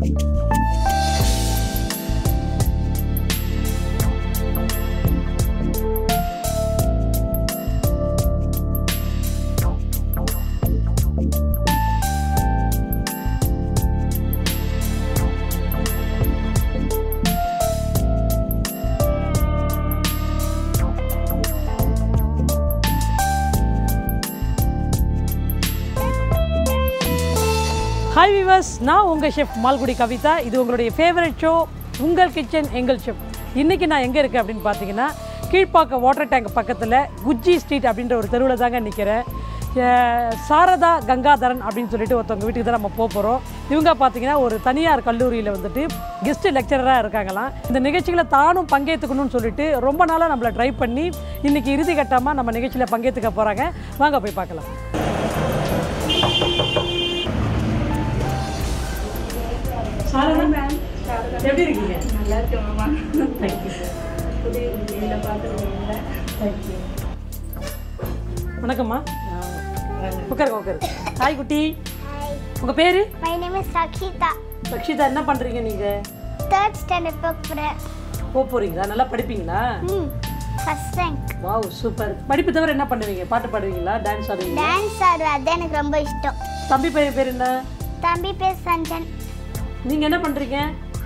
Hi viewers நான் உங்கள் chef Malgudi Kavitha இது உங்களுடைய ஃபேவரட் ஷோ உங்கள் கிச்சன் எங்கள் ஷெஃப் இன்றைக்கி நான் எங்கே இருக்கேன் அப்படின்னு பார்த்தீங்கன்னா கீழ்ப்பாக்கம் வாட்டர் டேங்க் பக்கத்தில் குஜ்ஜி ஸ்ட்ரீட் அப்படின்ற ஒரு தெருவில் தாங்க நிற்கிறேன் சாரதா கங்காதரன் அப்படின்னு சொல்லிட்டு ஒருத்தவங்க வீட்டுக்கு தான் நம்ம போக போகிறோம் இவங்க பார்த்தீங்கன்னா ஒரு தனியார் கல்லூரியில் வந்துட்டு கெஸ்ட் லெக்சரராக இருக்காங்களாம் இந்த நிகழ்ச்சிகளை தானும் பங்கேற்றுக்கணும்னு சொல்லிட்டு ரொம்ப நாளாக நம்மளை ட்ரை பண்ணி இன்றைக்கி இறுதி கட்டமாக நம்ம நிகழ்ச்சியில் பங்கேற்றுக்க போகிறாங்க வாங்க போய் பார்க்கலாம் சாரதா மேம் எப்படி இருக்கீங்க நல்லா இருக்கேன் மாமா தேங்க்யூ புதிய வீடியோவில் பார்த்துருக்கீங்களா தேங்க்யூ வணக்கம்மா உட்காருங்க உட்காரு ஹாய் குட்டி உங்கள் பேர் My name is Rakshita. Rakshitha என்ன பண்ணுறீங்க நீங்கள் Third standard book போகிறேன் போக போகிறீங்களா நல்லா படிப்பீங்களா ம் ஃபர்ஸ்ட் ரேங்க் வாவ் சூப்பர் படிப்பு தவிர என்ன பண்ணுவீங்க பாட்டு பாடுவீங்களா டான்ஸ் ஆடுவீங்களா டான்ஸ் ஆடுறது எனக்கு ரொம்ப இஷ்டம் தம்பி பையன் பேர் என்ன தம்பி பேர் சஞ்சன் நீங்கள் என்ன பண்ணுறீங்க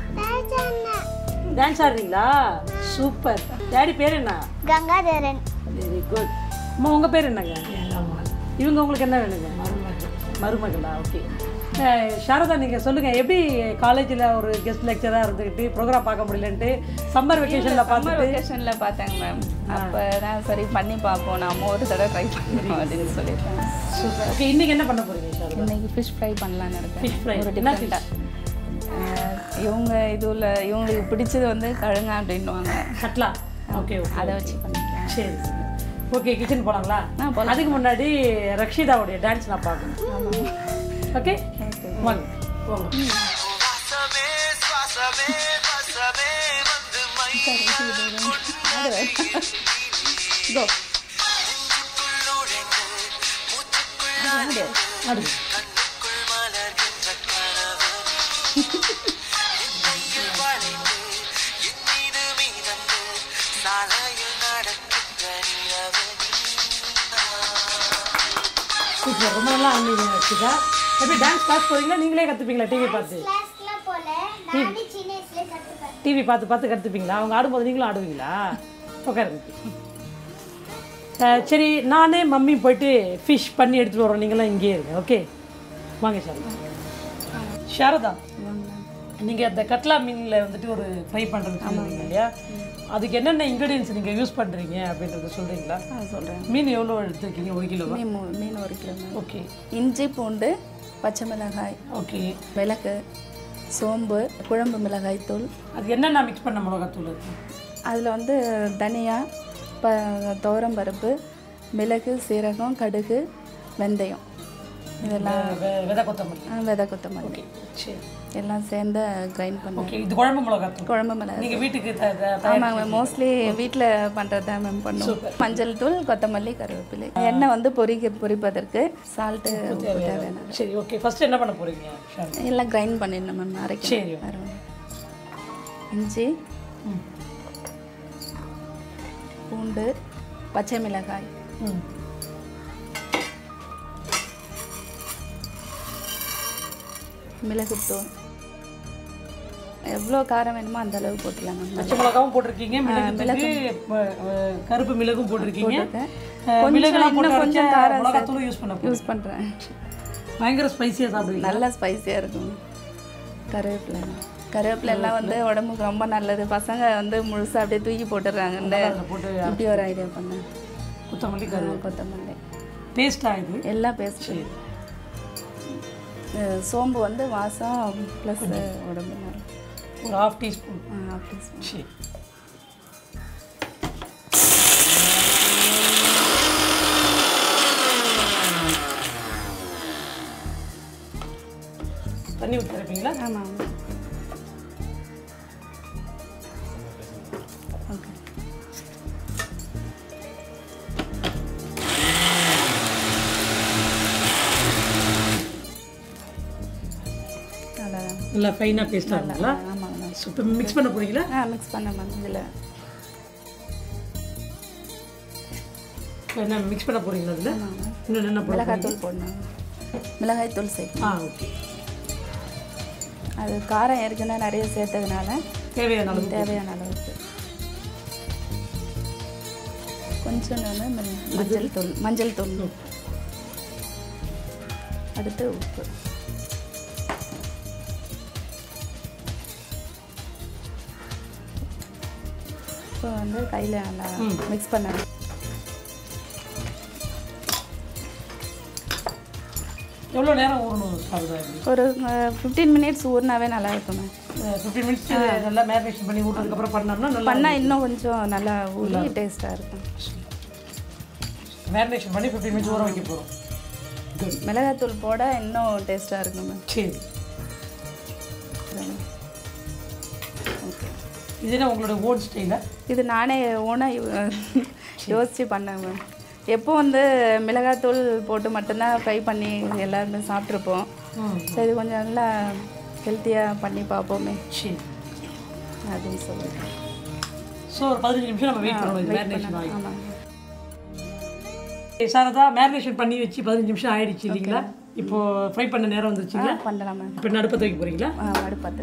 டான்ஸ் ஆடுறீங்களா சூப்பர் டேடி பேர் என்ன கங்காதரன் வெரி குட் அம்மா உங்கள் பேர் என்னங்க இவங்க உங்களுக்கு என்ன வேணுங்க மருமகளா ஓகே சாரதா நீங்கள் சொல்லுங்கள் எப்படி காலேஜில் ஒரு கெஸ்ட் லெக்சராக இருந்துக்கிட்டு ப்ரோக்ராம் பார்க்க முடியலன்ட்டு சம்மர் வெக்கேஷனில் சம்மர் பார்த்துட்டு வெக்கேஷனில் பார்த்தாங்க மேம் அப்போ தான் சரி பண்ணி பார்ப்போம் நாம ஒரு தடவை ட்ரை பண்ணுவோம் அப்படின்னு சொல்லியிருக்காங்க சூப்பர் ஓகே இன்றைக்கி என்ன பண்ண போகிறீங்க சாரதா இன்னைக்கு ஃபிஷ் ஃப்ரை பண்ணலான்னு இருக்கேன் ஃபிஷ் ஃப்ரை ஒரு என்ன டிஃப்ரெண்ட்டாக இவங்க இதுல இவங்களுக்கு பிடிச்சது வந்து கழுங்க அப்படின்வாங்க கட்லா ஓகே ஓகே அதை வச்சு பண்ணிக்கலாம் சரி ஓகே கிச்சன் போகலாங்களா ஆ, போலாம். அதுக்கு முன்னாடி ரக்ஷிதாவுடைய டான்ஸ் நான் பார்க்கணும் ஓகே வாங்க போங்க வாசமே சுவாசமே வசமே வந்து மை இதோ நெஞ்சுக்குள் நுழைந்து மூச்சுக்குள் அலைந்து அடுத்து கண்ணுக்குள் மலர்கின்ற கனவு என் கையில் வளைந்து என் மீது மீதந்து சாலையில் நடக்கின்ற நிலவு சூப்பர் ரொம்ப நல்லா ஆடுனீங்க ரக்ஷிதா எப்படி டான்ஸ் கிளாஸ் போகிறீங்களா நீங்களே கற்றுப்பீங்களா டிவி பார்த்து கிளாஸ்க்குலாம் போல நான் சின்ன வயசுல கற்றுப்பேன் டிவி பார்த்து பார்த்து கற்றுப்பீங்களா அவங்க ஆடும்போது நீங்களும் ஆடுவீங்களா உட்காருங்க அஹ் சரி நானே மம்மி போயிட்டு ஃபிஷ் பண்ணி எடுத்துகிட்டு வரோம் நீங்களாம் இங்கேயே இருங்க ஓகே வாங்க சாரதா சாரதா நீங்கள் அந்த கட்லா மீனில் வந்துட்டு ஒரு ஃப்ரை பண்ணுறது சொல்லுவீங்க இல்லையா அதுக்கு என்னென்ன இன்க்ரீடியன்ஸ் நீங்கள் யூஸ் பண்ணுறீங்க அப்படின்றத சொல்கிறீங்களா ஆ சொல்கிறேன் மீன் எவ்வளோ எடுத்துருக்கீங்க ஒரு கிலோவா மீன் மூ- மீன் ஒரு கிலோ மேம் ஓகே இஞ்சி பூண்டு பச்சை மிளகாய் ஓகே மிளகு சோம்பு குழம்பு மிளகாய் தூள் அது என்னென்ன மிக்ஸ் பண்ண மிளகாத்தூள் இருக்கு அதில் வந்து தனியா ப துவரம்பருப்பு மிளகு சீரகம் கடுகு வெந்தயம் இதெல்லாம் வெ- விதை கொத்தமல்லி ஆ, விதை கொத்தமல்லி ஓகே சரி எல்லாம் சேர்ந்து கிரைண்ட் பண்ணி ஓகே இது குழம்பு மிளகாத்தூள் குழம்பு மிளகாய் நீங்கள் வீட்டுக்கு த- த- தயார் ஆமாங்க மேம் மோஸ்ட்லி வீட்டில் பண்ணுறது தான் மேம் பண்ணுவோம் மஞ்சள் தூள் கொத்தமல்லி கருவேப்பிலை எண்ணெய் வந்து பொரிக்க பொரிப்பதற்கு சால்ட்டு தேவையான சரி ஓகே ஃபர்ஸ்ட் என்ன பண்ண போறீங்க ஷாலினி? எல்லாம் கிரைண்ட் பண்ணிடணும் மேம் அரைக்கணும் சரி okay. வேற ஒண்ணும். இஞ்சி ம். பூண்டு பச்சை மிளகாய் ம் மிளகுத்தூள் எவ்வளோ காரம் வேணுமோ அந்த அளவு போட்டுக்கலாம் மேம் பச்சை மிளகாவும் போட்டிருக்கீங்க மிளகு ப- அஹ், கருப்பு மிளகும் போட்டிருக்கீங்க போட்டிருக்கேன். அஹ், கொஞ்சம் மிளகுலாம் இன்னும் போட்டு கொஞ்சம் அரைச்ச காரம் மிளகாத்தூளும் யூஸ் பண்ண போறீங்க. யூஸ் பண்ணுறேன் பயங்கர ஸ்பைசியாக சாப்பிடுவீங்க நல்லா ஸ்பைசியாக இருக்கும் கருவேப்பிலை கருவேப்பிலை எல்லாம் வந்து உடம்புக்கு ரொம்ப நல்லது பசங்க வந்து முழுசாக அப்படியே தூக்கி போட்டுடுறாங்கன்னு அதில் போட்டு இப்படி ஒரு ஐடியா பண்ணேன் கொத்தமல்லி கரு கொத்தமல்லி பேஸ்டாக இது எல்லாம் பேஸ்ட் சரி சோம்பு வந்து வாசம் ப்ளஸ் உடம்பு நல்லா ஒரு ஹாஃப் டீஸ்பூன் அப்படி சரி தண்ணி ஊற்றி இருப்பீங்களா ஆமாம் ஓகே அவ்வளோதான் நல்லா ஃபைனாக பேஸ்ட்டாக இருக்குங்களா ஆமாங்க மேம் ஸோ இப்போ மிக்ஸ் பண்ண போறீங்களா ஆ மிக்ஸ் பண்ண மேம் இதில் இப்போ என்ன மிக்ஸ் பண்ண போறீங்களா அதில் இன்னும் என்ன போட மிளகாய்த்தூள் போடணும் மிளகாய்த்தூள் சேர்க்கணும் ஆ ஓகே அது காரம் ஏற்கனவே நிறைய சேர்த்ததுனால தேவையான அளவு தேவையான அளவுக்கு கொஞ்சம் வந்து ம- மஞ்சள் தூள் மஞ்சள் தூள் அடுத்து உப்பு இப்போ வந்து கையில் நல்லா மிக்ஸ் பண்ணணும் எவ்வளோ நேரம் ஊறணும் சாப்பிடுதா ஒரு ஃபிஃப்டீன் மினிட்ஸ் ஊறினாவே நல்லா இருக்கும் மேம் ஃபிஃப்டீன் மினிட்ஸ் நல்லா மேரினேஷன் பண்ணி ஊற்றுறதுக்கப்புறம் பண்ணோம்னா நல்லா பண்ணால் இன்னும் கொஞ்சம் நல்லா ஊறி டேஸ்ட்டாக இருக்கும் மேரினேஷன் பண்ணி ஃபிஃப்டீன் மினிட்ஸ் ஊற வைக்க போகிறோம் குட் மிளகாத்தூள் போட இன்னும் டேஸ்ட்டாக இருக்கும் மேம் சரி ஓகே இது என்ன உங்களோட ஓன் ஸ்டைலா இது நானே ஓனாக யோசித்து பண்ணேன் மேம் எப்போ வந்து மிளகாத்தூள் போட்டு மட்டும்தான் ஃப்ரை பண்ணி எல்லாருமே சாப்பிட்ருப்போம் ம் ஸோ இது கொஞ்சம் நல்லா ஹெல்த்தியாக பண்ணி பார்ப்போமே சரி அப்படின்னு சொல்லி ஸோ ஒரு பதினஞ்சு நிமிஷம் நம்ம வெயிட் பண்ணணும் இது மேரினேஷன் ஆகி ஆமாம் சாரதா மேரினேஷன் பண்ணி வச்சு பதினஞ்சு நிமிஷம் ஆயிடுச்சு இல்லைங்களா இப்போ ஃப்ரை பண்ண நேரம் வந்துருச்சுங்களா பண்ணலாம் மேம் இப்போ நடுப்பத்த வைக்க போறீங்களா அடுப்பத்து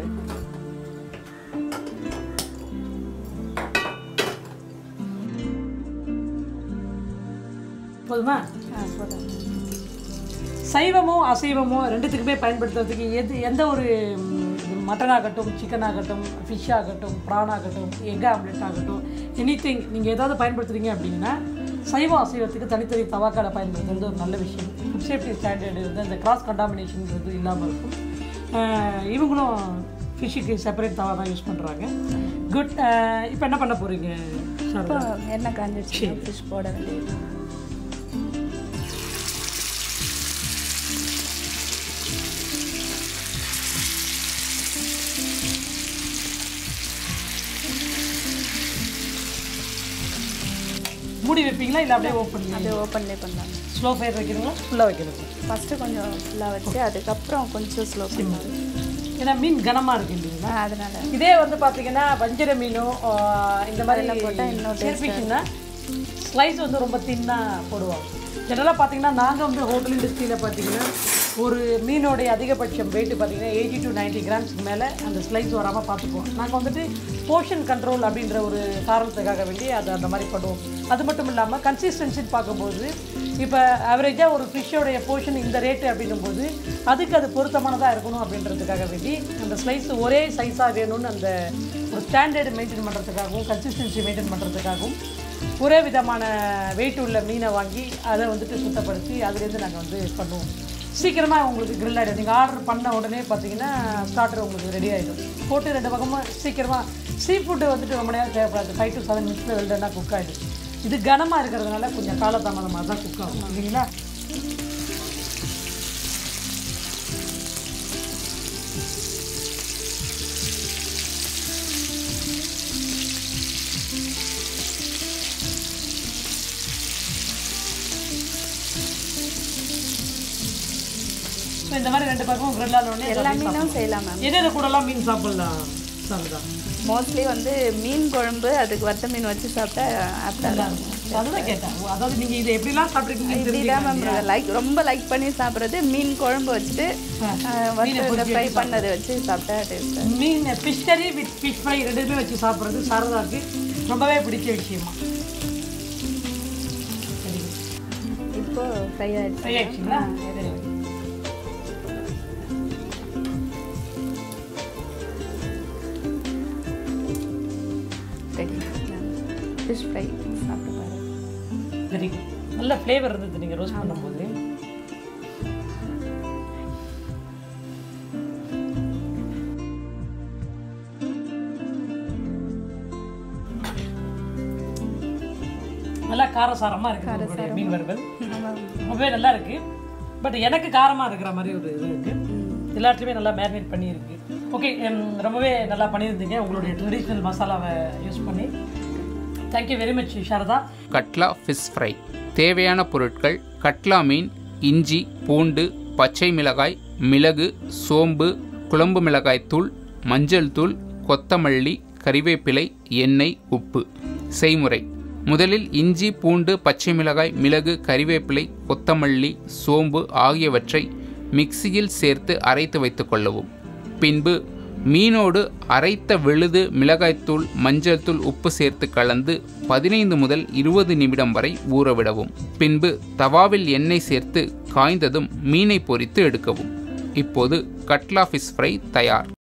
போதுமா ஆ போதும் சைவமோ அசைவமோ ரெண்டுத்துக்குமே பயன்படுத்துறதுக்கு எது எந்த ஒரு மட்டன் ஆகட்டும் சிக்கன் ஆகட்டும் ஃபிஷ் ஆகட்டும் ப்ரான் ஆகட்டும் எக் ஆம்லெட் ஆகட்டும் எனி திங் நீங்கள் ஏதாவது பயன்படுத்துறீங்க அப்படின்னா சைவம் அசைவத்துக்கு தனித்தனி தவாக்காடை பயன்படுத்துறது ஒரு நல்ல விஷயம் ஃபுட் சேஃப்டி ஸ்டாண்டர்டு வந்து அந்த கிராஸ் கண்டாமினேஷன்றது இல்லாமல் இருக்கும் அஹ் இவங்களும் ஃபிஷ்ஷுக்கு செப்பரேட் தவா தான் யூஸ் பண்ணுறாங்க குட் இப்போ என்ன பண்ண போகிறீங்க இப்போ சார் எண்ணெய் காஞ்சிடுச்சு ஃபிஷ் போட வேண்டியது மூடி வைப்பீங்களா இல்லை அப்படியே ஓப்பன் அப்படியே ஓப்பன்லேயே பண்ணலாம் ஸ்லோ ஃபயர் வைக்கிறீங்களா ஃபுல்லாக வைக்கணும் ஃபஸ்ட்டு கொஞ்சம் ஃபுல்லாக வச்சு அதுக்கப்புறம் கொஞ்சம் ஸ்லோ பண்ணலாம் ஏன்னா மீன் கனமாக இருக்கு இல்லைங்களா அதனால இதே வந்து பார்த்தீங்கன்னா வஞ்சர மீனும் ஆ, இந்த மாதிரி போட்டா இன்னும் சேர்ப்பிங்கன்னா ஸ்லைஸ் வந்து ரொம்ப தின்னாக போடுவாங்க ஜெனரலாக பார்த்தீங்கன்னா நாங்கள் வந்து ஹோட்டல் இண்டஸ்ட்ரியில் பார்த்தீங்கன்னா ஒரு மீனோடைய அதிகபட்சம் வெயிட் பார்த்தீங்கன்னா எயிட்டி டு 90 கிராம்ஸ்க்கு மேலே அந்த ஸ்லைஸ் வராமல் பார்த்துப்போம் நாங்கள் வந்துட்டு போர்ஷன் கண்ட்ரோல் அப்படின்ற ஒரு காரணத்துக்காக வேண்டி அதை அந்த மாதிரி பண்ணுவோம் அது மட்டும் இல்லாமல் கன்சிஸ்டன்சின்னு பார்க்கும்போது இப்போ ஆவரேஜாக ஒரு ஃபிஷ்ஷோடைய போர்ஷன் இந்த ரேட்டு அப்படின்னும்போது அதுக்கு அது பொருத்தமானதாக இருக்கணும் அப்படின்றதுக்காக வேண்டி அந்த ஸ்லைஸ் ஒரே சைஸாக வேணும்னு அந்த ஒரு ஸ்டாண்டர்டு மெயின்டைன் பண்ணுறதுக்காகவும் கன்சிஸ்டன்சி மெயின்டைன் பண்ணுறதுக்காகவும் ஒரே விதமான வெயிட் உள்ள மீனை வாங்கி அதை வந்துட்டு சுத்தப்படுத்தி அதுலேருந்து நாங்கள் வந்து பண்ணுவோம் சீக்கிரமாக உங்களுக்கு grill ஆகிடும் நீங்கள் ஆர்டர் பண்ண உடனே பார்த்தீங்கன்னா ஸ்டார்டர் உங்களுக்கு ரெடி ஆகிடும் போட்டு ரெண்டு பக்கமும் சீக்கிரமாக சீ ஃபுட்டு வந்துட்டு ரொம்ப நேரம் தேவைப்படாது ஃபைவ் டு செவன் மினிட்ஸில் வெல்டனா குக் ஆகிடும் இது கனமாக இருக்கிறதுனால கொஞ்சம் காலதாமதமாக தான் குக் ஆகும் இல்லைங்களா ஸோ இந்த மாதிரி ரெண்டு பக்கமும் grill ஆன உடனே எல்லா மீனும் செய்யலாம் மேம் எது எது கூடலாம் மீன் சாப்பிட்லாம் சாப்பிடா மோஸ்ட்லி வந்து மீன் குழம்பு அதுக்கு வத்த மீன் வச்சு சாப்பிட்டா ஆப்டாக இருக்கும் அதுதான் கேட்டேன் அதாவது நீங்கள் இதை எப்படிலாம் சாப்பிட்ருக்கீங்க இப்படிதான் மேம் லைக் ரொம்ப லைக் பண்ணி சாப்பிட்றது மீன் குழம்பு வச்சுட்டு வறுத்து ஃப்ரை பண்ணதை வச்சு சாப்பிட்டா டேஸ்ட்டாக மீன் fish curry with fish fry ரெண்டுமே வச்சு சாப்பிட்றது சாரதாக்கு ரொம்பவே பிடிச்ச விஷயமா இப்போ ஃப்ரை ஆயிடுச்சு ஃப்ரை ஆயிடுச்சுங்களா சரி. ரெடி ஃபிஷ் ஃப்ரை சாப்பிட்டு பாருங்க வெரி குட் நல்ல ஃப்ளேவர் இருந்தது நீங்கள் ரோஸ்ட் பண்ணும்போது நல்லா காரசாரமாக இருக்குது உங்களுடைய மீன் வறுவல் ரொம்பவே நல்லா இருக்கு பட் எனக்கு காரமாக இருக்கிற மாதிரி ஒரு இது இருக்கு எல்லாத்துலேயுமே நல்லா மேரினேட் பண்ணியிருக்கு ஓகே ரொம்பவே நல்லா பண்ணியிருந்தீங்க உங்களுடைய ட்ரெடிஷ்னல் மசாலாவை யூஸ் பண்ணி thank you very much Saradha catla fish fry தேவையான பொருட்கள் கட்லா மீன் இஞ்சி பூண்டு பச்சை மிளகாய் மிளகு சோம்பு குழம்பு மிளகாய் தூள் மஞ்சள் தூள் கொத்தமல்லி கறிவேப்பிலை எண்ணெய் உப்பு செய்முறை முதலில் இஞ்சி பூண்டு பச்சை மிளகாய் மிளகு கறிவேப்பிலை கொத்தமல்லி சோம்பு ஆகியவற்றை மிக்சியில் சேர்த்து அரைத்து வைத்துக் கொள்ளவும் பின்பு மீனோடு அரைத்த விழுது மிளகாய்த்தூள் மஞ்சள் தூள் உப்பு சேர்த்து கலந்து பதினைந்து முதல் இருபது நிமிடம் வரை ஊறவிடவும் பின்பு தவாவில் எண்ணெய் சேர்த்து காய்ந்ததும் மீனை பொரித்து எடுக்கவும் இப்போது கட்லா ஃபிஷ் ஃப்ரை தயார்